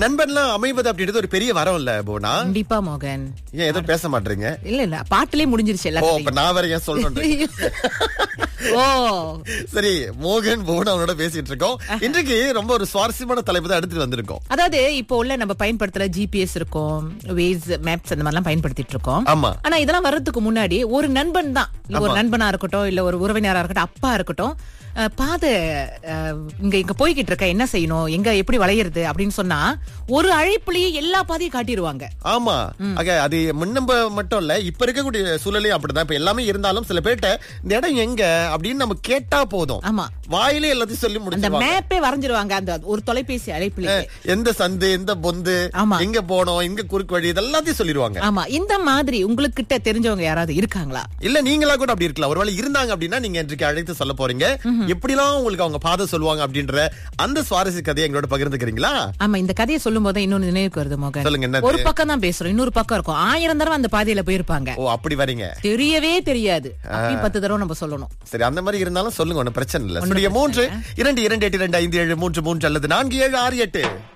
நண்பன்லாம் அமைவது அப்படின்றது ஒரு பெரிய வரம் இல்ல போனா கண்டிப்பா மோகன் ஏன் எதுவும் பேச மாட்டீங்க இல்ல இல்ல பாட்டிலே முடிஞ்சிருச்சு ஓ எல்லாத்தையும் இப்ப நான் வேற ஏன் சொல்றேன் ஓ சரி மோகன் போன அவனோட பேசிட்டு இருக்கோம் இன்றைக்கு ரொம்ப ஒரு சுவாரஸ்யமான தலைப்பு தான் எடுத்துட்டு வந்திருக்கோம் அதாவது இப்போ உள்ள நம்ம பயன்படுத்துற ஜிபிஎஸ் இருக்கும் வேஸ் மேப்ஸ் அந்த மாதிரிலாம் பயன்படுத்திட்டு இருக்கோம் ஆமா ஆனா இதெல்லாம் வர்றதுக்கு முன்னாடி ஒரு நண்பன் தான் இல்ல ஒரு நண்பனா இருக்கட்டும் இல்ல ஒரு உறவினரா இருக்கட்டும் அப்பா இருக்கட்டும் அஹ், பாதை அஹ், இங்க இங்க போய்கிட்டு இருக்க என்ன செய்யணும் எங்க எப்படி வளையிறது அப்படின்னு சொன்னா ஒரு அழைப்புலயே எல்லா பாதையும் காட்டிடுவாங்க ஆமா ஆக அது முன்னம்ப மட்டும் இல்ல இப்ப இருக்கக்கூடிய சூழலையும் அப்படிதான் இப்ப எல்லாமே இருந்தாலும் சில பேர்ட்ட இந்த இடம் எங்க அப்படின்னு நம்ம கேட்டா போதும் ஆமா வாயிலே எல்லாத்தையும் சொல்லி அந்த முடிச்சிருவாங்க மேப்பே வரைஞ்சிருவாங்க அந்த ஒரு தொலைபேசி அழைப்புல எந்த சந்து எந்த பொந்து ஆமா. எங்க போனோம் எங்க குறுக்கு வழி இதெல்லாத்தையும் சொல்லிடுவாங்க ஆமா இந்த மாதிரி உங்களுக்கு கிட்ட தெரிஞ்சவங்க யாராவது இருக்காங்களா இல்ல நீங்களா கூட அப்படி இருக்கலாம் ஒருவேளை இருந்தாங்க அப்படின்னா நீங்க இன்றைக்கு அழைத்து சொல்ல போறீங்க எப்படிலாம் உங்களுக்கு அவங்க பாதை சொல்லுவாங்க அப்படின்ற அந்த சுவாரஸ்ய கதையை எங்களோட பகிர்ந்துக்கிறீங்களா ஆமா இந்த கதையை சொல்லும் போது இன்னொன்னு நினைவுக்கு வருது மோகன் சொல்லுங்க என்ன ஒரு பக்கம் தான் பேசுறோம் இன்னொரு பக்கம் இருக்கும் ஆயிரம் தடவை அந்த பாதையில போயிருப்பாங்க ஓ அப்படி வரீங்க தெரியவே தெரியாது அப்பயும் பத்து தடவை நம்ம சொல்லணும் சரி அந்த மாதிரி இருந்தாலும் சொல்லுங்க ஒண்ணும் பிரச்சனை இல்ல சுடிய மூன்று இரண்டு இரண்டு எட்டு இரண்டு ஐந்து ஏழு மூன்று மூன்று அல்லது நான்கு ஏழு ஆறு எட்டு